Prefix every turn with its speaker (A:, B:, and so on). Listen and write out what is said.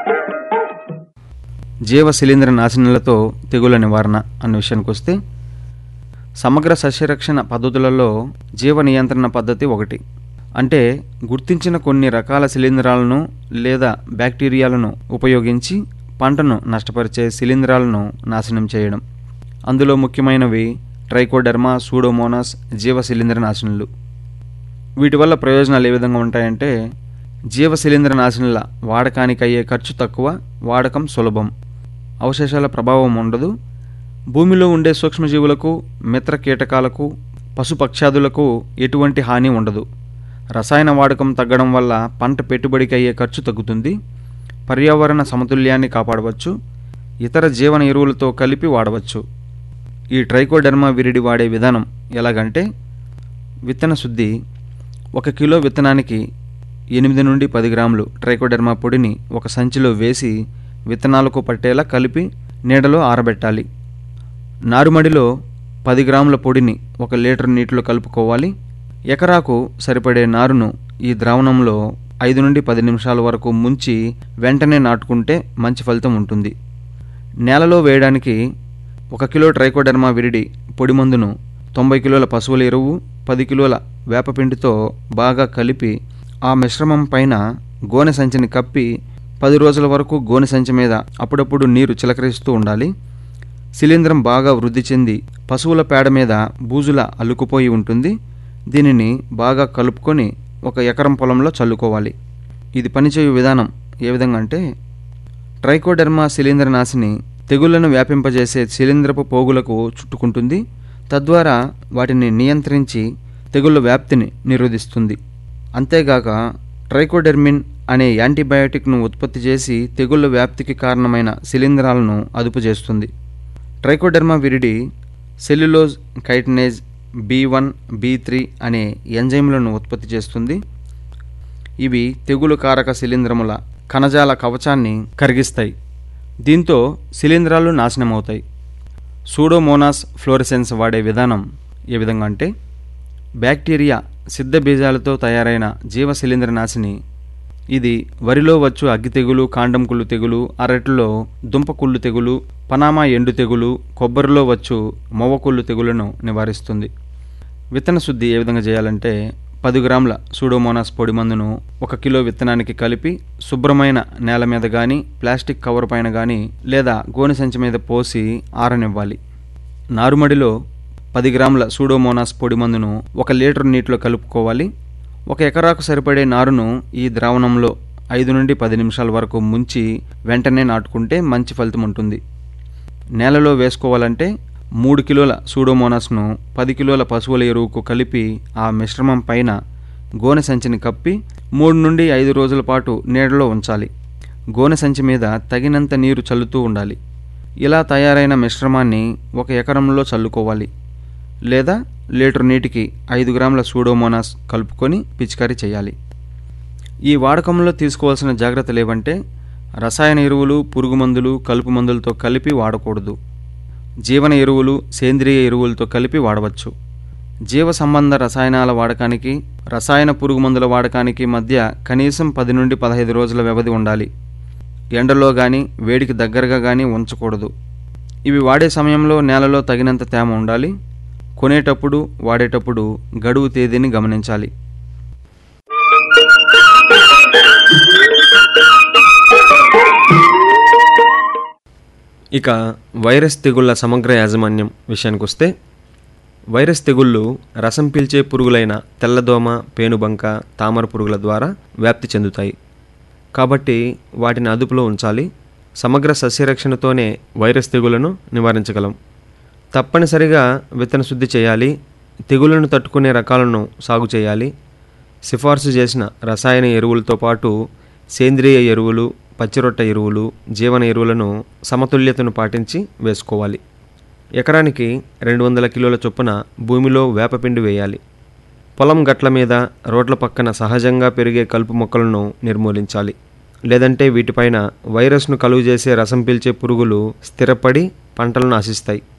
A: జీవ శిలీంద్ర నాశనులతో తెగుల నివారణ అన్న విషయానికి వస్తే సమగ్ర సస్యరక్షణ పద్ధతులలో జీవ నియంత్రణ పద్ధతి ఒకటి అంటే గుర్తించిన కొన్ని రకాల శిలీంధ్రాలను లేదా బ్యాక్టీరియాలను ఉపయోగించి పంటను నష్టపరిచే శిలీంధ్రాలను నాశనం చేయడం అందులో ముఖ్యమైనవి ట్రైకోడెర్మా సూడోమోనాస్ జీవ శిలీంద్ర నాశనులు వీటి వల్ల ప్రయోజనాలు ఏ విధంగా ఉంటాయంటే జీవ శిలీంద్ర నాశనుల వాడకానికి అయ్యే ఖర్చు తక్కువ వాడకం సులభం అవశేషాల ప్రభావం ఉండదు భూమిలో ఉండే సూక్ష్మజీవులకు మిత్ర కీటకాలకు పశుపక్షాదులకు ఎటువంటి హాని ఉండదు రసాయన వాడకం తగ్గడం వల్ల పంట పెట్టుబడికి అయ్యే ఖర్చు తగ్గుతుంది పర్యావరణ సమతుల్యాన్ని కాపాడవచ్చు ఇతర జీవన ఎరువులతో కలిపి వాడవచ్చు ఈ ట్రైకోడెర్మా విరిడి వాడే విధానం ఎలాగంటే విత్తన శుద్ధి ఒక కిలో విత్తనానికి ఎనిమిది నుండి పది గ్రాములు ట్రైకోడెర్మా పొడిని ఒక సంచిలో వేసి విత్తనాలకు పట్టేలా కలిపి నీడలో ఆరబెట్టాలి నారుమడిలో పది గ్రాముల పొడిని ఒక లీటర్ నీటిలో కలుపుకోవాలి ఎకరాకు సరిపడే నారును ఈ ద్రావణంలో ఐదు నుండి పది నిమిషాల వరకు ముంచి వెంటనే నాటుకుంటే మంచి ఫలితం ఉంటుంది నేలలో వేయడానికి ఒక కిలో ట్రైకోడెర్మా విరిడి పొడి మందును తొంభై కిలోల పశువుల ఎరువు పది కిలోల వేపపిండితో బాగా కలిపి ఆ మిశ్రమం పైన గోనె సంచిని కప్పి పది రోజుల వరకు గోనె సంచి మీద అప్పుడప్పుడు నీరు చిలకరిస్తూ ఉండాలి శిలీంధ్రం బాగా వృద్ధి చెంది పశువుల పేడ మీద బూజుల అల్లుకుపోయి ఉంటుంది దీనిని బాగా కలుపుకొని ఒక ఎకరం పొలంలో చల్లుకోవాలి ఇది పనిచేయు విధానం ఏ విధంగా అంటే ట్రైకోడెర్మా శిలీంద్ర నాశిని తెగుళ్లను వ్యాపింపజేసే శిలీంద్రపు పోగులకు చుట్టుకుంటుంది తద్వారా వాటిని నియంత్రించి తెగుళ్ళ వ్యాప్తిని నిరోధిస్తుంది అంతేగాక ట్రైకోడెర్మిన్ అనే యాంటీబయాటిక్ను ఉత్పత్తి చేసి తెగుళ్ళ వ్యాప్తికి కారణమైన శిలీంధ్రాలను అదుపు చేస్తుంది trichoderma viride cellulose chitinase B one B three అనే ఎంజైమ్లను ఉత్పత్తి చేస్తుంది ఇవి తెగులు కారక శిలీంధ్రముల కణజాల కవచాన్ని కరిగిస్తాయి దీంతో శిలీంధ్రాలు నాశనమవుతాయి సూడోమోనాస్ ఫ్లోరెసెన్స్ వాడే విధానం ఏ విధంగా అంటే బ్యాక్టీరియా సిద్ధ బీజాలతో తయారైన జీవ శిలీంద్ర నాశిని ఇది వరిలో వచ్చు అగ్గి తెగులు కాండం కుళ్ళు తెగులు అరటిలో దుంపకుళ్ళు తెగులు పనామా ఎండు తెగులు కొబ్బరిలో వచ్చు మొవ్వకుళ్ళు తెగులను నివారిస్తుంది విత్తన శుద్ధి ఏ విధంగా చేయాలంటే పది గ్రాముల సూడోమోనాస్ పొడి మందును ఒక కిలో విత్తనానికి కలిపి శుభ్రమైన నేల మీద కానీ ప్లాస్టిక్ కవర్ పైన కానీ లేదా గోనె సంచి మీద పోసి ఆరనివ్వాలి నారుమడిలో పది గ్రాముల సూడోమోనాస్ పొడి మందును ఒక లీటర్ నీటిలో కలుపుకోవాలి ఒక ఎకరాకు సరిపడే నారును ఈ ద్రావణంలో ఐదు నుండి పది నిమిషాల వరకు ముంచి వెంటనే నాటుకుంటే మంచి ఫలితం ఉంటుంది నేలలో వేసుకోవాలంటే మూడు కిలోల సూడోమోనాస్ను పది కిలోల పశువుల ఎరువుకు కలిపి ఆ మిశ్రమం పైన గోనె సంచిని కప్పి మూడు నుండి ఐదు రోజుల పాటు నీడలో ఉంచాలి గోనె సంచి మీద తగినంత నీరు చల్లుతూ ఉండాలి ఇలా తయారైన మిశ్రమాన్ని ఒక ఎకరంలో చల్లుకోవాలి లేదా లీటర్ నీటికి ఐదు గ్రాముల సూడోమోనాస్ కలుపుకొని పిచికారీ చేయాలి ఈ వాడకంలో తీసుకోవాల్సిన జాగ్రత్తలు ఏవంటే రసాయన ఎరువులు పురుగు మందులు కలుపు మందులతో కలిపి వాడకూడదు జీవన ఎరువులు సేంద్రియ ఎరువులతో కలిపి వాడవచ్చు జీవ సంబంధ రసాయనాల వాడకానికి రసాయన పురుగు మందుల వాడకానికి మధ్య కనీసం పది నుండి పదహైదు రోజుల వ్యవధి ఉండాలి ఎండలో కానీ వేడికి దగ్గరగా కానీ ఉంచకూడదు ఇవి వాడే సమయంలో నేలలో తగినంత తేమ ఉండాలి కొనేటప్పుడు వాడేటప్పుడు గడువు తేదీని గమనించాలి
B: ఇక వైరస్ తెగుళ్ల సమగ్ర యాజమాన్యం విషయానికి వస్తే వైరస్ తెగుళ్ళు రసం పీల్చే పురుగులైన తెల్లదోమ పేనుబంక తామర పురుగుల ద్వారా వ్యాప్తి చెందుతాయి కాబట్టి వాటిని అదుపులో ఉంచాలి సమగ్ర సస్యరక్షణతోనే వైరస్ తెగుళ్లను నివారించగలం తప్పనిసరిగా విత్తన శుద్ధి చేయాలి తెగుళ్లను తట్టుకునే రకాలను సాగు చేయాలి సిఫార్సు చేసిన రసాయన ఎరువులతో పాటు సేంద్రియ ఎరువులు పచ్చిరొట్ట ఎరువులు జీవన ఎరువులను సమతుల్యతను పాటించి వేసుకోవాలి ఎకరానికి రెండు వందల కిలోల చొప్పున భూమిలో వేపపిండి వేయాలి పొలం గట్ల మీద రోడ్ల పక్కన సహజంగా పెరిగే కలుపు మొక్కలను నిర్మూలించాలి లేదంటే వీటిపైన వైరస్ను కలుగు చేసే రసం పీల్చే పురుగులు స్థిరపడి పంటలను ఆశిస్తాయి